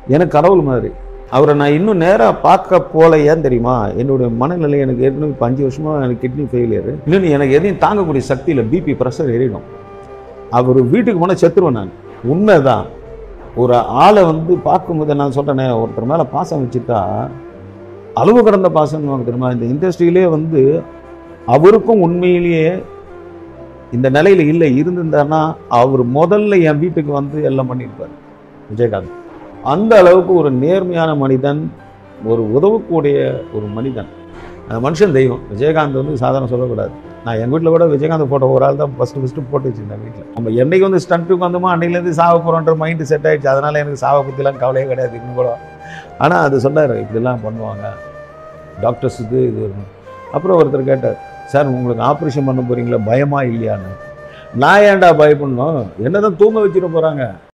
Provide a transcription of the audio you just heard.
எனக்கு கடவுள் மாதிரி அவரை நான் இன்னும் நேராக பார்க்க போல ஏன் தெரியுமா என்னுடைய மனநிலை எனக்கு ஏற்கனவே இப்போ அஞ்சு வருஷமாக எனக்கு கிட்னி ஃபெயிலியர் இன்னும் எனக்கு எதையும் தாங்கக்கூடிய சக்தி இல்லை பிபி ப்ரெஷர் ஏறிடும் அவர் வீட்டுக்கு போனால் செத்துருவேன் நான் உண்மைதான் ஒரு ஆளை வந்து பார்க்கும்போது நான் சொல்கிறேனே ஒருத்தர் மேலே பாசம் வச்சுட்டா அளவு கடந்த பாசம் நமக்கு தெரியுமா இந்த இண்டஸ்ட்ரியிலே வந்து அவருக்கும் உண்மையிலேயே இந்த நிலையில் இல்லை இருந்திருந்தாருன்னா அவர் முதல்ல என் வீட்டுக்கு வந்து எல்லாம் பண்ணியிருப்பார் விஜயகாந்த் அந்த அளவுக்கு ஒரு நேர்மையான மனிதன் ஒரு உதவக்கூடிய ஒரு மனிதன் அந்த மனுஷன் தெய்வம் விஜயகாந்த் வந்து சாதாரண சொல்லக்கூடாது நான் எங்கள் வீட்டில் கூட விஜயகாந்த் ஃபோட்டோ ஒரு ஆள் தான் ஃபஸ்ட்டு ஃபஸ்ட்டு போட்டு வச்சுருந்தேன் வீட்டில் நம்ம என்னைக்கு வந்து ஸ்டண்ட்டுக்கு வந்தோமோ அன்னையிலேருந்து சாவ போகிறோன்ற மைண்டு செட் ஆயிடுச்சு அதனால் எனக்கு சாவை பற்றிலாம் கவலையே கிடையாது இன்னும் கூட ஆனால் அது சொன்னார் இப்படிலாம் பண்ணுவாங்க டாக்டர்ஸுக்கு இது இருக்கும். அப்புறம் ஒருத்தர் கேட்டார் சார் உங்களுக்கு ஆப்ரேஷன் பண்ண போகிறீங்களா பயமா இல்லையான்னு நான் ஏன்டா பயப்படணும் என்ன தான் தூங்க வச்சிட போகிறாங்க